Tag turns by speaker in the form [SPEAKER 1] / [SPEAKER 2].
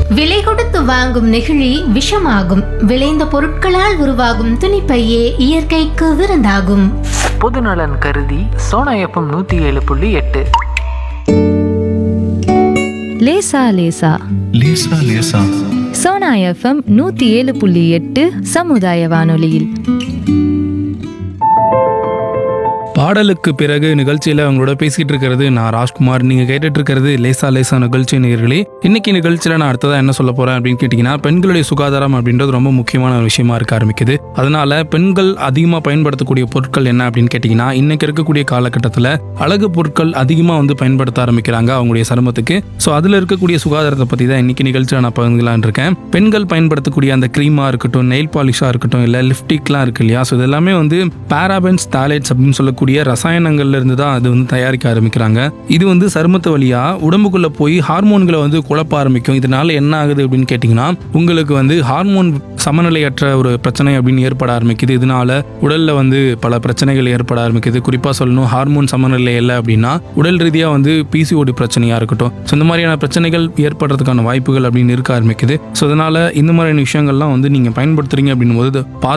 [SPEAKER 1] விலை கொடுத்து வாங்கும் நெகிழி விஷமாகும் விளைந்த பொருட்களால் உருவாகும் துணிப்பையே இயற்கைக்கு விருந்தாகும்
[SPEAKER 2] பொதுநலன் கருதி சோனா எஃப்எம் நூற்றி ஏழு புள்ளி எட்டு
[SPEAKER 3] லேசா லேசா
[SPEAKER 4] லேசா லேசா
[SPEAKER 3] சோனா எஃப்எம் நூத்தி ஏழு புள்ளி எட்டு சமுதாய வானொலியில்
[SPEAKER 5] பாடலுக்கு பிறகு நிகழ்ச்சியில் அவங்களோட பேசிட்டு இருக்கிறது நான் ராஜ்குமார் நீங்க கேட்டுட்டு இருக்கிறது லேசா லேசா நிகழ்ச்சி நேயர்களே இன்னைக்கு நிகழ்ச்சியில நான் அடுத்ததா என்ன சொல்ல போறேன் அப்படின்னு கேட்டீங்கன்னா பெண்களுடைய சுகாதாரம் அப்படின்றது ரொம்ப முக்கியமான ஒரு விஷயமா இருக்க ஆரம்பிக்குது அதனால பெண்கள் அதிகமாக பயன்படுத்தக்கூடிய பொருட்கள் என்ன அப்படின்னு கேட்டீங்கன்னா இன்னைக்கு இருக்கக்கூடிய காலகட்டத்தில் அழகு பொருட்கள் அதிகமாக வந்து பயன்படுத்த ஆரம்பிக்கிறாங்க அவங்களுடைய சருமத்துக்கு ஸோ அதில் இருக்கக்கூடிய சுகாதாரத்தை பற்றி தான் இன்னைக்கு நிகழ்ச்சியில் நான் பகிர்ந்துலான் இருக்கேன் பெண்கள் பயன்படுத்தக்கூடிய அந்த க்ரீமாக இருக்கட்டும் நெயில் பாலிஷாக இருக்கட்டும் இல்லை லிப்டிக்லாம் இருக்கு இல்லையா ஸோ இதெல்லாமே வந்து பேராபென்ஸ் தாலேட்ஸ் அப்படின்னு சொல்லக்கூடிய ரசாயனங்கள்ல இருந்து தான் அது வந்து தயாரிக்க ஆரம்பிக்கிறாங்க இது வந்து சருமத்து வழியா உடம்புக்குள்ள போய் ஹார்மோன்களை வந்து குழப்ப ஆரம்பிக்கும் இதனால என்ன ஆகுது அப்படின்னு கேட்டிங்கன்னா உங்களுக்கு வந்து ஹார்மோன் சமநிலையற்ற ஒரு பிரச்சனை அப்படின்னு ஏற்பட ஆரம்பிக்குது இதனால உடல்ல வந்து பல பிரச்சனைகள் ஏற்பட ஆரம்பிக்குது குறிப்பா சொல்லணும் ஹார்மோன் சமநிலை இல்லை அப்படின்னா உடல் ரீதியா வந்து பிசிஓடி பிரச்சனையா இருக்கட்டும் ஸோ இந்த மாதிரியான பிரச்சனைகள் ஏற்படுறதுக்கான வாய்ப்புகள் அப்படின்னு இருக்க ஆரம்பிக்குது ஸோ அதனால இந்த மாதிரியான விஷயங்கள்லாம் வந்து நீங்க பயன்படுத்துறீங்க அப்படின்னும் போது பார்த்து